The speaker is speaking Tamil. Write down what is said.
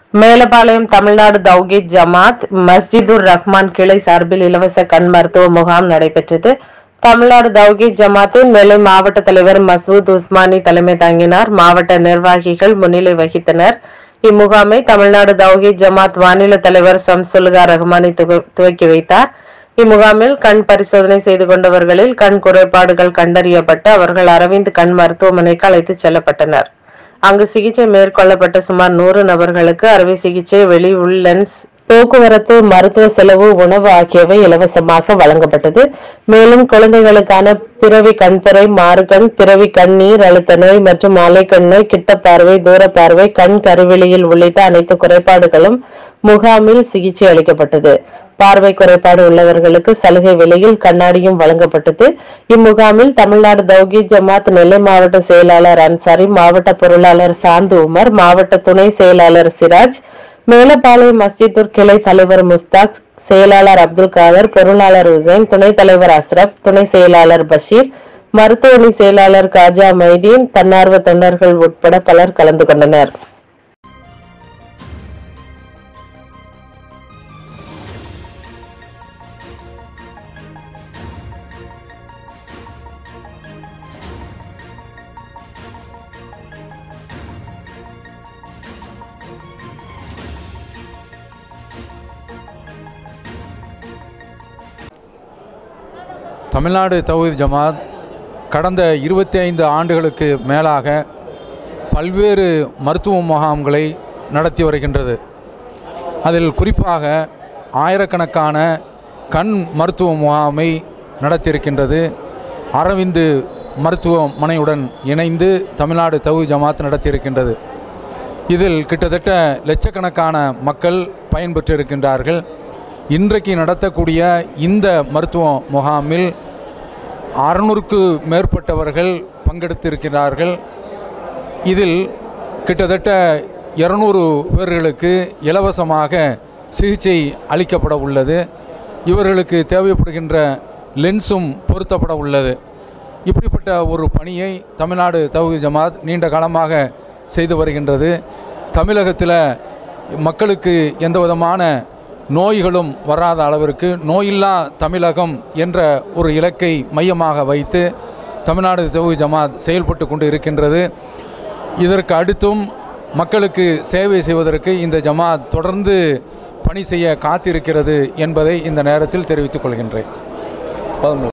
மேலப்பாளையம் தமிழ்நாடு தௌஹீத் ஜமாத் மஸ்ஜிதுர் ரஹ்மான் கிளை சார்பில் இலவச கண் மருத்துவ முகாம் நடைபெற்றது தமிழ்நாடு தௌஹீத் ஜமாத்தின் நெல்லை மாவட்ட தலைவர் மசூத் உஸ்மானி தலைமை தாங்கினார் மாவட்ட நிர்வாகிகள் முன்னிலை வகித்தனர் இம்முகாமை தமிழ்நாடு தௌஹீத் ஜமாத் மாநில தலைவர் சம்சுல்கா ரஹ்மானி துவ- துவக்கி வைத்தார் இம்முகாமில் கண் பரிசோதனை செய்து கொண்டவர்களில் கண் குறைபாடுகள் கண்டறியப்பட்டு அவர்கள் அரவிந்த் கண் மருத்துவமனைக்கு அழைத்துச் செல்லப்பட்டனர் அங்கு சிகிச்சை மேற்கொள்ளப்பட்ட சுமார் நூறு நபர்களுக்கு அறுவை சிகிச்சை வெளி உள் லென்ஸ் போக்குவரத்து மருத்துவ செலவு உணவு ஆகியவை இலவசமாக வழங்கப்பட்டது மேலும் குழந்தைகளுக்கான பிறவி கண்புரை மாறுகண் பிறவி கண்ணீர் அழுத்த நோய் மற்றும் அலைக்கண் நோய் கிட்ட பார்வை தூர பார்வை கண் கருவிழியில் உள்ளிட்ட அனைத்து குறைபாடுகளும் முகாமில் சிகிச்சை அளிக்கப்பட்டது பார்வை குறைபாடு உள்ளவர்களுக்கு சலுகை விலையில் கண்ணாடியும் வழங்கப்பட்டது இம்முகாமில் தமிழ்நாடு தௌஹீத் ஜமாத் நெல்லை மாவட்ட செயலாளர் அன்சாரி மாவட்ட பொருளாளர் சாந்து உமர் மாவட்ட துணை செயலாளர் சிராஜ் மேலப்பாளையம் மஸ்ஜிதுர் கிளை தலைவர் முஸ்தாக் செயலாளர் அப்துல் காதர் பொருளாளர் உசைன் துணைத் தலைவர் அஸ்ரப் துணை செயலாளர் பஷீர் மருத்துவமனை செயலாளர் காஜா மைதீன் தன்னார்வ தொண்டர்கள் உட்பட பலர் கலந்து கொண்டனர் தமிழ்நாடு தௌஹீத் ஜமாத் கடந்த இருபத்தி ஐந்து ஆண்டுகளுக்கு மேலாக பல்வேறு மருத்துவ முகாம்களை நடத்தி வருகின்றது அதில் குறிப்பாக ஆயிரக்கணக்கான கண் மருத்துவ முகாமை நடத்தியிருக்கின்றது அரவிந்து மருத்துவமனையுடன் இணைந்து தமிழ்நாடு தௌஹீத் ஜமாத் நடத்தியிருக்கின்றது இதில் கிட்டத்தட்ட லட்சக்கணக்கான மக்கள் பயன்பெற்றிருக்கின்றார்கள் இன்றைக்கு நடத்தக்கூடிய இந்த மருத்துவ முகாமில் அறுநூறுக்கு மேற்பட்டவர்கள் பங்கெடுத்திருக்கிறார்கள் இதில் கிட்டத்தட்ட இருநூறு பேர்களுக்கு இலவசமாக சிகிச்சை அளிக்கப்பட உள்ளது இவர்களுக்கு தேவைப்படுகின்ற லென்ஸும் பொருத்தப்பட உள்ளது இப்படிப்பட்ட ஒரு பணியை தமிழ்நாடு தௌஹீத் ஜமாத் நீண்ட காலமாக செய்து வருகின்றது தமிழகத்தில் மக்களுக்கு எந்த விதமான நோய்களும் வராத அளவிற்கு நோயில்லா தமிழகம் என்ற ஒரு இலக்கை மையமாக வைத்து தமிழ்நாடு தௌஹீத் ஜமாத் செயல்பட்டு கொண்டு இருக்கின்றது இதற்கு அடுத்தும் மக்களுக்கு சேவை செய்வதற்கு இந்த ஜமாத் தொடர்ந்து பணி செய்ய காத்திருக்கிறது என்பதை இந்த நேரத்தில் தெரிவித்துக் கொள்கின்றேன்